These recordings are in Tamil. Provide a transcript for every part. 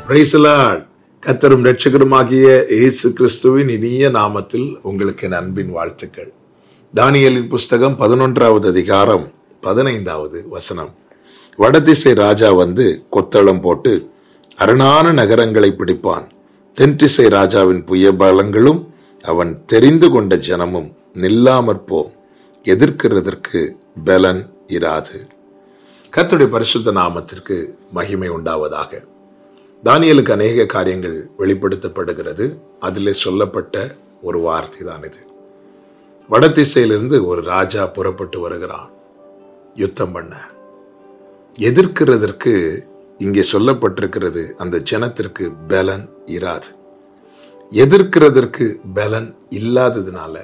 Praise the Lord. கத்தரும் ரட்சகருமாகிய இயேசு கிறிஸ்துவின் இனிய நாமத்தில் உங்களுக்கு என் அன்பின் வாழ்த்துக்கள் தானியலின் புஸ்தகம் பதினொன்றாவது அதிகாரம் பதினைந்தாவது வசனம் வடதிசை ராஜா வந்து கொத்தளம் போட்டு அரணான நகரங்களை பிடிப்பான் தென்திசை ராஜாவின் புயபலங்களும் அவன் தெரிந்து கொண்ட ஜனமும் நில்லாமற் போம் எதிர்க்கிறதற்கு பலன் இராது கர்த்தருடைய பரிசுத்த நாமத்திற்கு மகிமை உண்டாவதாக தானியலுக்கு அநேக காரியங்கள் வெளிப்படுத்தப்படுகிறது அதிலே சொல்லப்பட்ட ஒரு வார்த்தை தான் இது வடதிசையிலிருந்து ஒரு ராஜா புறப்பட்டு வருகிறான் யுத்தம் பண்ண எதிர்க்கிறதற்கு இங்கே சொல்லப்பட்டிருக்கிறது அந்த ஜனத்திற்கு பலன் இராது எதிர்க்கிறதற்கு பலன் இல்லாததுனால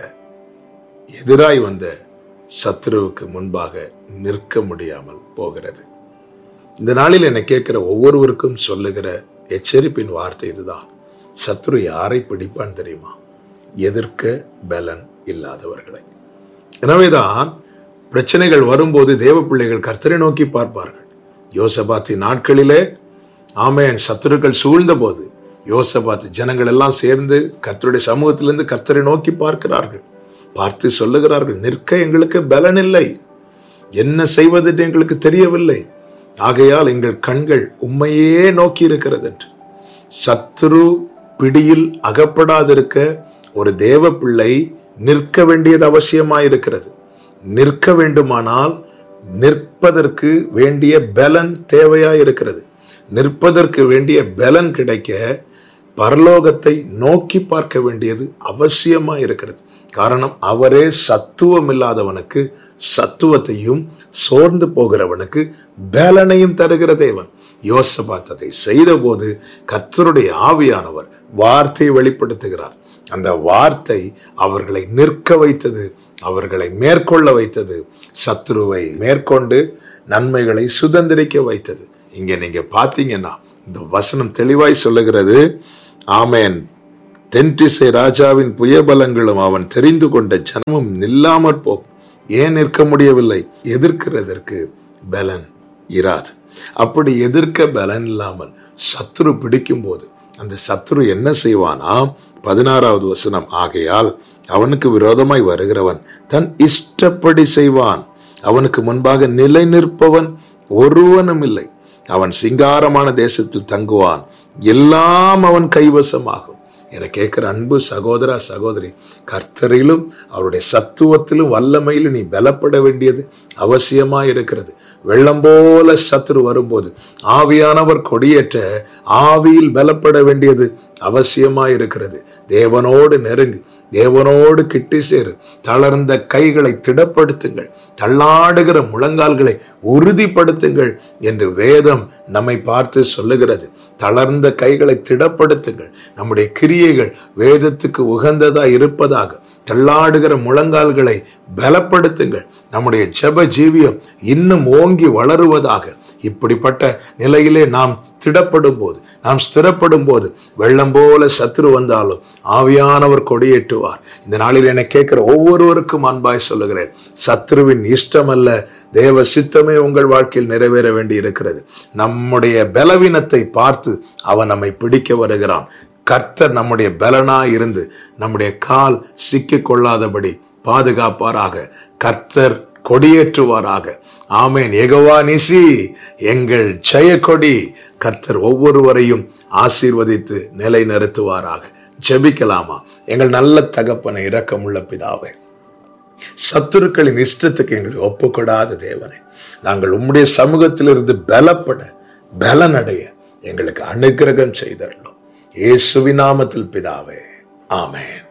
எதிராய் வந்த சத்ருவுக்கு முன்பாக நிற்க முடியாமல் போகிறது இந்த நாளில் என்னை கேட்கிற ஒவ்வொருவருக்கும் சொல்லுகிற எச்சரிப்பின் வார்த்தை இதுதான் சத்ரு யாரை பிடிப்பான் தெரியுமா எதிர்க்க பலன் இல்லாதவர்களை எனவேதான் பிரச்சனைகள் வரும்போது தேவ பிள்ளைகள் கர்த்தரை நோக்கி பார்ப்பார்கள் யோசபாத்தி நாட்களிலே ஆமேன் சத்துருக்கள் சூழ்ந்த போது யோசபாத் ஜனங்கள் எல்லாம் சேர்ந்து கர்த்தருடைய சமூகத்திலிருந்து கர்த்தரை நோக்கி பார்க்கிறார்கள் பார்த்து சொல்லுகிறார்கள் நிற்க எங்களுக்கு பலன் இல்லை என்ன செய்வது என்று எங்களுக்கு தெரியவில்லை ஆகையால் எங்கள் கண்கள் உண்மையே நோக்கி இருக்கிறது என்று சத்ரு பிடியில் அகப்படாதிருக்க ஒரு தேவ பிள்ளை நிற்க வேண்டியது அவசியமாயிருக்கிறது நிற்க வேண்டுமானால் நிற்பதற்கு வேண்டிய பலன் தேவையாயிருக்கிறது நிற்பதற்கு வேண்டிய பலன் கிடைக்க பரலோகத்தை நோக்கி பார்க்க வேண்டியது அவசியமா இருக்கிறது காரணம் அவரே சத்துவம் இல்லாதவனுக்கு சத்துவத்தையும் சோர்ந்து போகிறவனுக்கு பலனையும் தருகிற தேவன் யோசபாத் அதை செய்தபோது கர்த்தருடைய ஆவியானவர் வார்த்தையை வெளிப்படுத்துகிறார் அந்த வார்த்தை அவர்களை நிற்க வைத்தது அவர்களை மேற்கொள்ள வைத்தது சத்ருவை மேற்கொண்டு நன்மைகளை சுதந்திரிக்க வைத்தது இங்க நீங்க பாத்தீங்கன்னா இந்த வசனம் தெளிவாய் சொல்லுகிறது ஆமேன் தென்திசை ராஜாவின் புயபலங்களும் அவன் தெரிந்து கொண்ட ஜனமும் நில்லாமற் போகும் ஏன் நிற்க முடியவில்லை எதிர்க்கிறதற்கு பலன் இராது அப்படி எதிர்க்க பலன் இல்லாமல் சத்ரு பிடிக்கும் போது அந்த சத்ரு என்ன செய்வானா பதினாறாவது வசனம் ஆகையால் அவனுக்கு விரோதமாய் வருகிறவன் தன் இஷ்டப்படி செய்வான் அவனுக்கு முன்பாக நிலை நிற்பவன் ஒருவனும் இல்லை அவன் சிங்காரமான தேசத்தில் தங்குவான் எல்லாம் அவன் கைவசமாகும் என கேட்கிற அன்பு சகோதரா சகோதரி கர்த்தரிலும் அவருடைய சத்துவத்திலும் வல்லமையிலும் நீ பலப்பட வேண்டியது அவசியமா இருக்கிறது வெள்ளம் போல சத்துரு வரும்போது ஆவியானவர் கொடியேற்ற ஆவியில் பலப்பட வேண்டியது அவசியமா இருக்கிறது தேவனோடு நெருங்கு தேவனோடு கிட்டி சேரு தளர்ந்த கைகளை திடப்படுத்துங்கள் தள்ளாடுகிற முழங்கால்களை உறுதிப்படுத்துங்கள் என்று வேதம் நம்மை பார்த்து சொல்லுகிறது தளர்ந்த கைகளை திடப்படுத்துங்கள் நம்முடைய கிரியைகள் வேதத்துக்கு உகந்ததா இருப்பதாக தள்ளாடுகிற முழங்கால்களை பலப்படுத்துங்கள் நம்முடைய ஜெப ஜீவியம் இன்னும் ஓங்கி வளருவதாக இப்படிப்பட்ட நிலையிலே நாம் திடப்படும் போது நாம் ஸ்திரப்படும் போது வெள்ளம் போல சத்துரு வந்தாலும் ஆவியானவர் கொடியேற்றுவார் இந்த நாளில் என்னை கேட்கிற ஒவ்வொருவருக்கும் அன்பாய் சொல்லுகிறேன் சத்ருவின் இஷ்டம் அல்ல தேவ சித்தமே உங்கள் வாழ்க்கையில் நிறைவேற வேண்டி இருக்கிறது நம்முடைய பலவீனத்தை பார்த்து அவன் நம்மை பிடிக்க வருகிறான் கர்த்தர் நம்முடைய பலனா இருந்து நம்முடைய கால் சிக்கிக் கொள்ளாதபடி பாதுகாப்பாராக கர்த்தர் கொடியேற்றுவாராக ஆமேன் எகவா நிசி எங்கள் ஜெய கொடி கர்த்தர் ஒவ்வொருவரையும் ஆசீர்வதித்து நிலை நிறுத்துவாராக ஜெபிக்கலாமா எங்கள் நல்ல தகப்பனை இரக்கமுள்ள பிதாவே சத்துருக்களின் இஷ்டத்துக்கு எங்களை ஒப்புக்கொடாத தேவனே நாங்கள் உம்முடைய சமூகத்திலிருந்து பலப்பட பலனடைய எங்களுக்கு அனுகிரகம் செய்தரணும் இயேசுவின் நாமத்தில் பிதாவே ஆமென்